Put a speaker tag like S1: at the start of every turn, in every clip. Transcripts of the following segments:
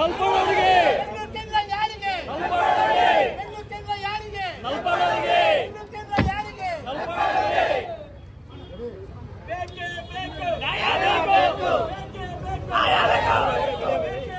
S1: ನಲ್ಪಾಡೋರಿಗೆ
S2: ಹೆಣ್ಣು ತಿಂಗಳ ಯಾರಿಗೆ
S1: ನಲ್ಪಾಡೋರಿಗೆ
S2: ಹೆಣ್ಣು ತಿಂಗಳ ಯಾರಿಗೆ
S1: ನಲ್ಪಾಡೋರಿಗೆ
S2: ಹೆಣ್ಣು ತಿಂಗಳ ಯಾರಿಗೆ
S1: ನಲ್ಪಾಡೋರಿಗೆ ಬೇಕೇ ಬೇಕು ನ್ಯಾಯ ಬೇಕು ಬೇಕೇ ಬೇಕು ನ್ಯಾಯ ಬೇಕು ಬೇಕೇ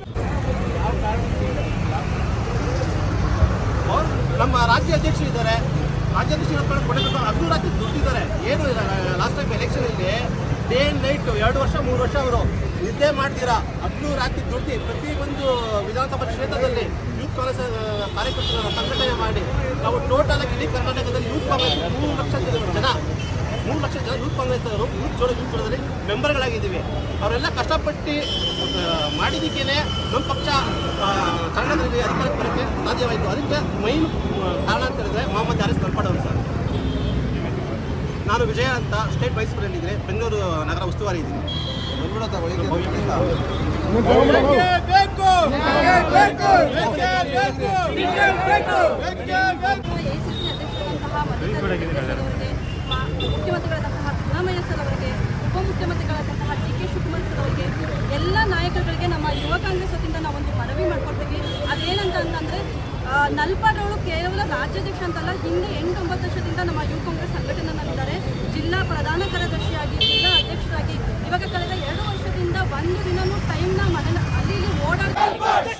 S1: ಬೇಕು
S3: ಅವ್ರು ನಮ್ಮ ರಾಜ್ಯ ಅಧ್ಯಕ್ಷರು ಇದ್ದಾರೆ ರಾಜ್ಯಾಧ್ಯಕ್ಷರು ಕೊಡಬೇಕು ಅದು ರಾಜ್ಯ ದುಡ್ಡಿದ್ದಾರೆ ಏನು ಲಾಸ್ಟ್ ಟೈಮ್ ಎಲೆಕ್ಷನ್ ಅಲ್ಲಿ ಡೇ ಅಂಡ್ ನೈಟ್ ಎರಡು ವರ್ಷ ಮೂರು ವರ್ಷ ಅವರು ನಿದ್ದೆ ಮಾಡ್ತೀರಾ ಹದಿನೂರು ರಾತ್ರಿ ದುಡ್ಡು ಪ್ರತಿ ಒಂದು ವಿಧಾನಸಭಾ ಕ್ಷೇತ್ರದಲ್ಲಿ ಯೂತ್ ಕಾಂಗ್ರೆಸ್ ಆ, ಕಾರ್ಯಕರ್ತರನ್ನ ಸಂಘಟನೆ ಮಾಡಿ ನಾವು ಟೋಟಲ್ ಆಗಿ ಇಡೀ ಕರ್ನಾಟಕದಲ್ಲಿ ಯೂತ್ ಕಾಂಗ್ರೆಸ್ ಮೂರು ಲಕ್ಷ ಜನ ಮೂರು ಲಕ್ಷ ಜನ ಯೂತ್ ಕಾಂಗ್ರೆಸ್ ಅವರು ಯೂತ್ ಜೋಡ ಯೂತ್ ಜೋಡದಲ್ಲಿ ಮೆಂಬರ್ಗಳಾಗಿದ್ದೀವಿ ಅವರೆಲ್ಲ ಕಷ್ಟಪಟ್ಟು ಆ, ಮಾಡಿದ್ದಕ್ಕೇನೆ ನಮ್ಮ ಪಕ್ಷ ಆ, ಕನ್ನಡದಲ್ಲಿ ಅಧಿಕಾರಕ್ಕೆ ಬರೋಕ್ಕೆ ಸಾಧ್ಯವಾಯಿತು ಅದಕ್ಕೆ ಮೈನ್ ಕಾರಣ ಅಂತ ಹೇಳಿದ್ರೆ ಮೊಹಮ್ಮದ್ ಹಾರಿಸ್ ನಲ್ಪಾಡ್ ಅವರು ಸರ್ ನಾನು ವಿಜಯ ಅಂತ ಸ್ಟೇಟ್ ವೈಸ್ ಪ್ರೆಸಿಡೆಂಟ್ ಇದ್ರೆ ಬೆಂಗಳೂರು ನಗರ ಉಸ್ತುವಾರಿ ಇದ್ದೀನಿ
S4: ಎಸಿಸಿ ಅಧ್ಯಕ್ಷರಾದಂತಹ ಮಲ್ಲಿಕಾರ್ಜುನ ಅವರಿಗೆ ಮಾ- ಮುಖ್ಯಮಂತ್ರಿಗಳಾದಂತಹ ಸಿದ್ದರಾಮಯ್ಯ ಸರ್ ಅವರಿಗೆ ಉಪಮುಖ್ಯಮಂತ್ರಿಗಳಾದಂತಹ ಡಿ ಕೆ ಶಿವಕುಮಾರ್ ಸರ್ ಅವರಿಗೆ ಎಲ್ಲ ನಾಯಕರುಗಳಿಗೆ ನಮ್ಮ ಯುವ ಕಾಂಗ್ರೆಸ್ ವತಿಯಿಂದ ನಾವೊಂದು ಮನವಿ ಮಾಡ್ಕೊಡ್ತೀವಿ ಅದೇನಂತ ಅಂತಂದ್ರೆ ಆ, ನಲ್ಪಾಡ್ ಅವರು ಕೇವಲ ರಾಜ್ಯಾಧ್ಯಕ್ಷ ಅಂತಲ್ಲ ಹಿಂದೆ ಎಂಟು ಒಂಬತ್ತು ವರ್ಷದಿಂದ ನಮ್ಮ ಯುವ ಕಾಂಗ್ರೆಸ್ ಸಂಘಟನೆಯಲ್ಲಿದ್ದಾರೆ ಜಿಲ್ಲಾ ಪ್ರಧಾನ ಕಾರ್ಯದರ್ಶಿಯಾಗಿ ಜಿಲ್ಲಾ ಅಧ್ಯಕ್ಷರಾಗಿ ಇವಾಗ ಕಳೆದ ಎರಡು ವರ್ಷದಿಂದ ಒಂದು ದಿನನೂ ಟೈಮ್ನ ಮನೆ ಅಲ್ಲಿ ಇಲ್ಲಿ ಓಡಾಡ್ತಾ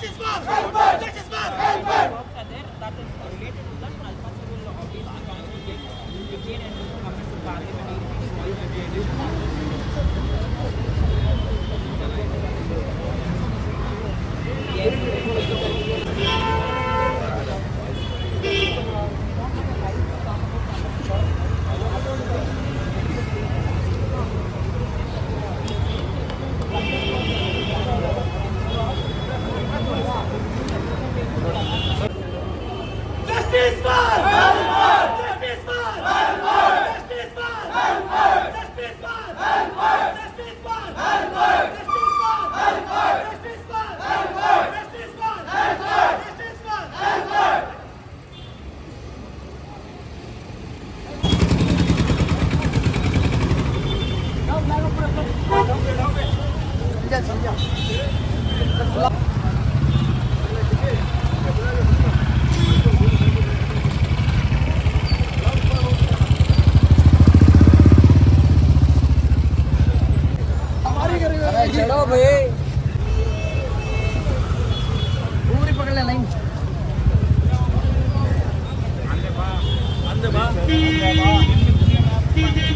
S1: Justice for Justice for Justice for Justice for Justice for Justice for Justice for Justice for Justice for
S5: अंदे बा